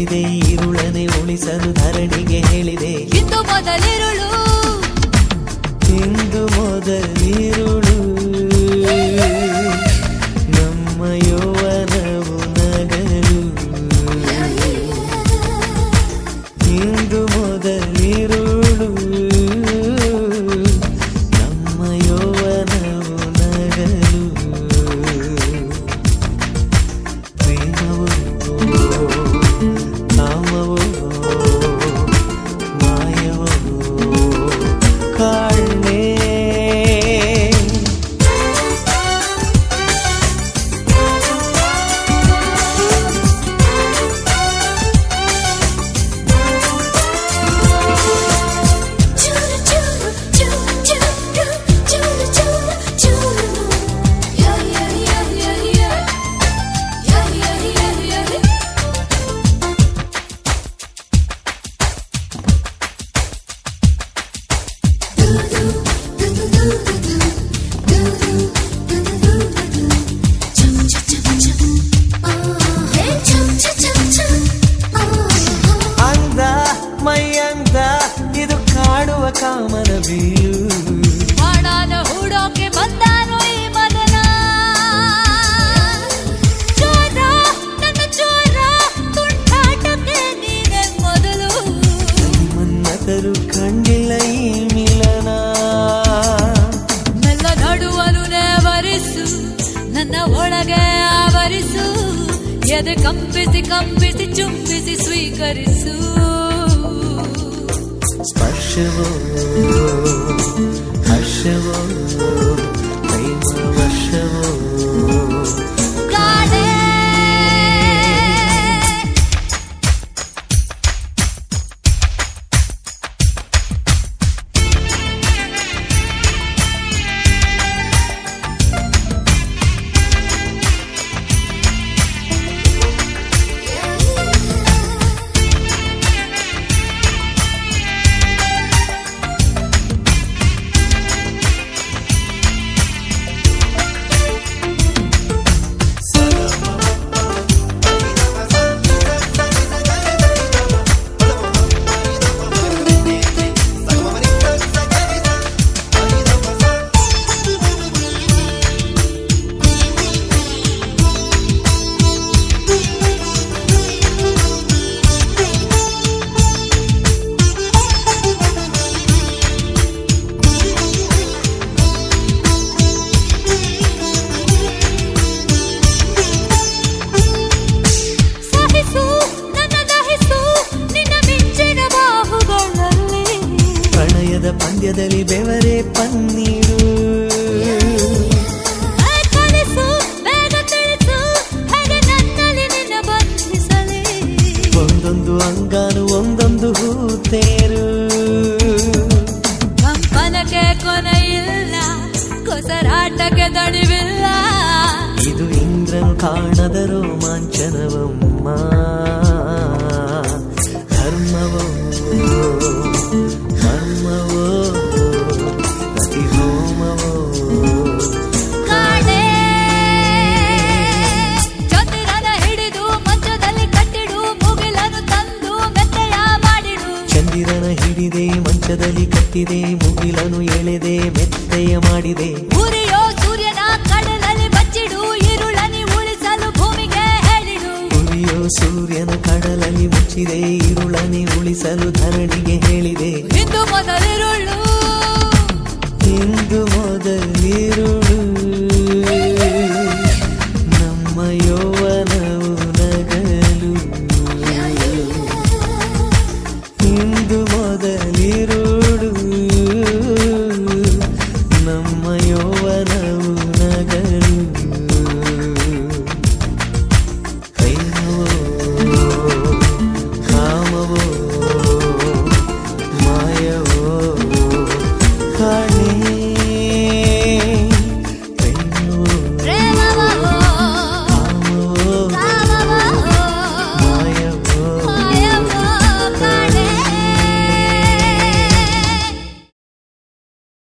ಮುಚ್ಚಿದೆ ಈರುಳನೆ ಉಳಿಸಲು ಧರಣಿಗೆ ಹೇಳಿದೆ ಇಂದು ಮೊದಲಿರುಳು ಇಂದು ಮೊದಲಿರುಳು ನಮ್ಮ ಯೌವನವು ನಗಲು ಇಂದು ಮೊದಲಿರುಳು ನಮ್ಮ ಯೌವನವು ನಗಲು ಪ್ರೇಮವೋ ಕಾಮವೋ ಮಾಯವೋ ಕಾಣೆ ಚೂರು ಚೂರು ಚೂರು ಚೂರು ಚೂರು ಚೂರು ಚೂರು ಯಾ ಯಾ ಯಾ ಯಾ ಯಾ ಯಾ ಯಾ ಯಾ ಯಾ ಅಂದ ಮೈಯಂದ ಇದು ಕಾಡುವ ಕಾಮನ ಬೀಳು ಮಾಡಾನ ಹೂಡೋಕೆ ಬಂದಾನು ಈ ಮದನ ಚೋರ ನನ್ನ ಚೋರ ತುಂಟಾಟಕ್ಕೆ ನೀನೆ ಮೊದಲು ಮನ್ನತರು ಕಂಡಿಲ್ಲ ಈ ಮಿಲನ ಮೆಲ್ಲ ನಡುವನು ನೇವರಿಸು ನನ್ನ ಒಳಗೆ ಆವರಿಸು ಎದೆ ಕಂಪಿಸಿ ಕಂಪಿಸಿ ಚುಂಬಿಸಿ ಸ್ವೀಕರಿಸು ಸ್ಪರ್ಶವೋ ಹರ್ಷವೋ ಪ್ರೇಮ ವರ್ಷವೋ ಕಾಣೆ ಸಹಿಸು ನನ್ನ ದಹಿಸು ನಿನ್ನ ಮಿಂಚಿನ ಬಾಹುಗಳಲ್ಲಿ ಪ್ರಣಯದ ಪಂದ್ಯದಲ್ಲಿ ಬೆವರೇ ಪನ್ನೀರು ಕಲಿಸು ಬೇಗ ತಿಳಿಸು ಹೇಗೆ ನನ್ನಲ್ಲಿ ನಿನ್ನ ಬಂಧಿಸಲಿ ಒಂದೊಂದು ಅಂಗಾನು ಒಂದೊಂದು ಹೂತೇರು ಕಂಪನಕ್ಕೆ ಕೊನೆಯಿಲ್ಲ ಕೊಸರಾಟಕ್ಕೆ ದಣಿವಿಲ್ಲ ಇದು ಇಂದ್ರನು ಕಾಣದ ರೋಮಾಂಚನವಮ್ಮ ಧರ್ಮವೋ ಮರ್ಮವೋ ಪ್ರತಿ ಹೋಮವೋ ಕಾಣೆ ಚಂದಿರನ ಹಿಡಿದು ಮಂಚದಲ್ಲಿ ಕಟ್ಟಿಡು ಮುಗಿಲನು ತಂದು ಮೆತ್ತೆಯ ಮಾಡಿಡು ಚಂದಿರನ ಹಿಡಿದೆ ಮಂಚದಲ್ಲಿ ಕಟ್ಟಿದೆ ಮುಗಿಲನು ಎಳೆದೆ ಮೆತ್ತೆಯ ಮಾಡಿದೆ ಉರಿಯೋ ಸೂರ್ಯನ ಕಡಲಲ್ಲಿ ಬಚ್ಚಿಡು ಈರುಳನಿ ಉಳಿಸಲು ಭೂಮಿಗೆ ಹೇಳಿಡು ಉರಿಯೋ ಸೂರ್ಯನ ಕಡಲಲ್ಲಿ ಮುಚ್ಚಿದೆ ഇരുളನೆ ಉಳಿಸಲು ಧರಣಿಗೆ ಹೇಳಿದೆ ಇಂದು ಮೊದಲಿರುಳು ಇಂದು ಮೊದಲಿರುಳು